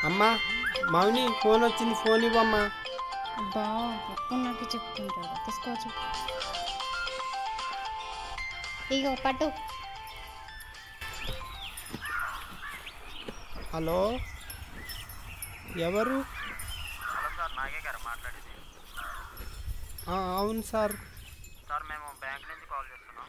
అమ్మా మౌని ఫోన్ వచ్చింది ఫోన్ ఇవ్వమ్మా అబ్బా అప్పున్నట్టు చెప్తుంటాడు తీసుకోవచ్చు ఇగో పట్టు హలో ఎవరు హలో సార్ నాగే గారు మాట్లాడేది ఆ, అవును సార్ సార్ మేము బ్యాంక్ నుంచి కాల్ చేస్తున్నాం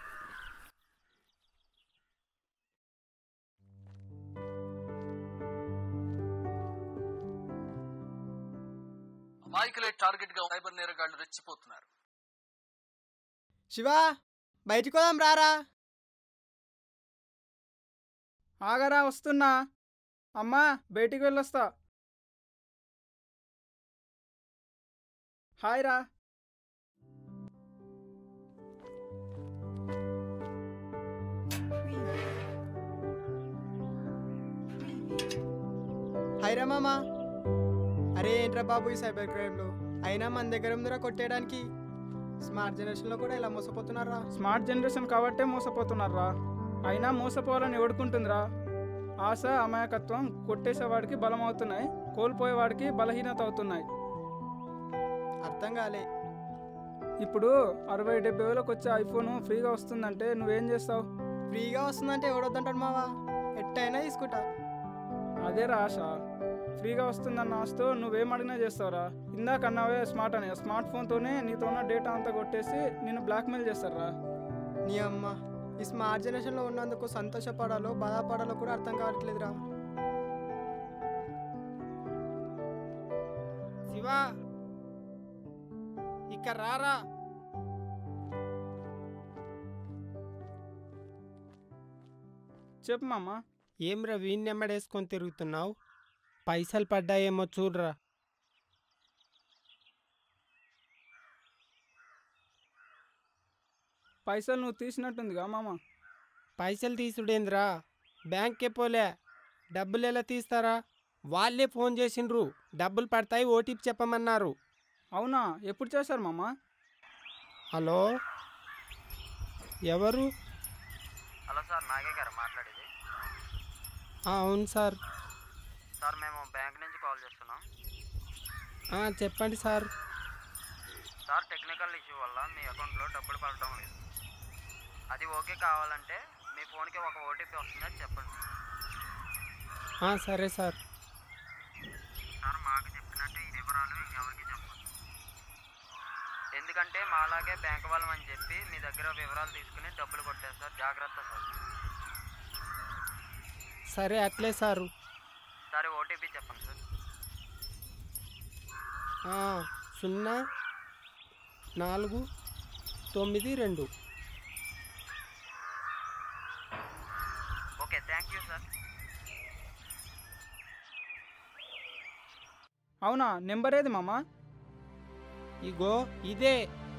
అమాయకులే టార్గెట్ గా సైబర్ నేరగాళ్లు రెచ్చిపోతున్నారు శివా బయటికి పోదాం రారా ఆగరా వస్తున్నా అమ్మా బయటికి వెళ్ళొస్తా హాయ్ రా హైరా మామా అరే ఏంట్రా బాబు ఈ సైబర్ క్రైమ్లు అయినా మన దగ్గర ఉందిరా కొట్టేయడానికి స్మార్ట్ జనరేషన్లో కూడా ఇలా మోసపోతున్నారా స్మార్ట్ జనరేషన్ కాబట్టే మోసపోతున్నారా అయినా మోసపోవాలని ఎవడుకుంటుందిరా ఆశ అమాయకత్వం కొట్టేసేవాడికి బలం అవుతున్నాయి కోల్పోయేవాడికి బలహీనత అవుతున్నాయి అర్థం కాలే ఇప్పుడు అరవై డెబ్బై వేలకు వచ్చే ఐఫోన్ ఫ్రీగా వస్తుందంటే నువ్వేం చేస్తావు ఫ్రీగా వస్తుందంటే ఎవడొద్దంటాడు మావా ఎట్టయినా తీసుకుంటా అదేరా ఆశ ఫ్రీగా వస్తుందన్న ఆశతో నువ్వేం అడిగినా చేస్తావురా ఇందాక అన్నావే స్మార్ట్ అని స్మార్ట్ ఫోన్తోనే నీతో ఉన్న డేటా అంతా కొట్టేసి నిన్ను బ్లాక్మెయిల్ చేస్తారా నీ అమ్మ ఈ స్మార్ట్ జనరేషన్లో ఉన్నందుకు సంతోషపడాలో బాధపడాలో కూడా అర్థం కావట్లేదురా శివా ఇక్కడ రారా చెప్పు మామ ఏం రా వీణ్ణి ఎమ్మడేసుకొని తిరుగుతున్నావు పైసలు పడ్డాయేమో చూడరా పైసలు నువ్వు తీసినట్టుందిగా మామ పైసలు తీసుడేంద్రా బ్యాంక్కే పోలే డబ్బులు ఎలా తీస్తారా వాళ్ళే ఫోన్ చేసిండ్రు డబ్బులు పడతాయి ఓటీపీ చెప్పమన్నారు అవునా ఎప్పుడు చేశారు మామ హలో ఎవరు హలో సార్ నాగే గారు మాట్లాడేది ఆ, అవును సార్ సార్ మేము బ్యాంక్ నుంచి కాల్ చేస్తున్నాం ఆ, చెప్పండి సార్ సార్ టెక్నికల్ ఇష్యూ వల్ల మీ అకౌంట్లో డబ్బులు పడటం లేదు అది ఓకే కావాలంటే మీ ఫోన్కి ఒక ఓటీపీ వస్తుందని చెప్పండి ఆ, సరే సార్ సార్ మాకు చెప్పినట్టు ఈ వివరాలు ఎవరికి చెప్పండి ఎందుకంటే మాలాగే బ్యాంక్ వాళ్ళం అని చెప్పి మీ దగ్గర వివరాలు తీసుకుని డబ్బులు కొట్టేస్తారు జాగ్రత్త సార్ సరే అట్లే సారు సరే ఓటీపీ చెప్పండి సార్ ఆ, సున్నా నాలుగు తొమ్మిది రెండు ఓకే థ్యాంక్ యూ సార్ అవునా నెంబర్ ఏది మామ ఇగో ఇదే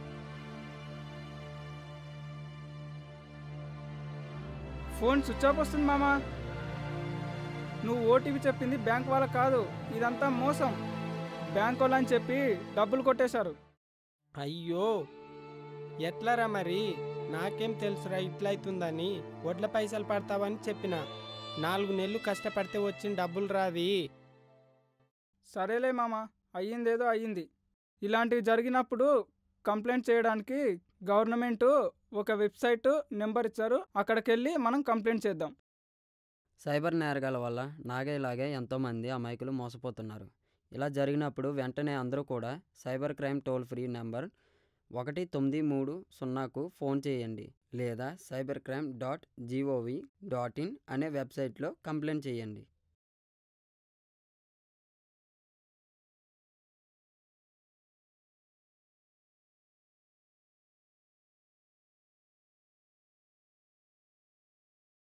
ఫోన్ స్విచ్ ఆఫ్ వస్తుంది మామ నువ్వు ఓటీపీ చెప్పింది బ్యాంక్ వాళ్ళకి కాదు ఇదంతా మోసం బ్యాంక్ వాళ్ళని చెప్పి డబ్బులు కొట్టేశారు అయ్యో ఎట్లారా మరి నాకేం తెలుసురా ఇట్లా అవుతుందని వడ్ల పైసలు పడతావని చెప్పిన నాలుగు నెలలు కష్టపడితే వచ్చిన డబ్బులు రావి సరేలే మామ అయ్యిందేదో అయ్యింది ఇలాంటివి జరిగినప్పుడు కంప్లైంట్ చేయడానికి గవర్నమెంట్ ఒక వెబ్సైట్ నెంబర్ ఇచ్చారు అక్కడికి వెళ్ళి మనం కంప్లైంట్ చేద్దాం సైబర్ నేరగాల వల్ల నాగేలాగే ఎంతోమంది అమాయకులు మోసపోతున్నారు ఇలా జరిగినప్పుడు వెంటనే అందరూ కూడా cyber crime toll free number ఒకటి తొమ్మిది మూడు సున్నాకు ఫోన్ చేయండి లేదా cyber crime dot GOV dot in అనే వెబ్సైట్లో కంప్లైంట్ చేయండి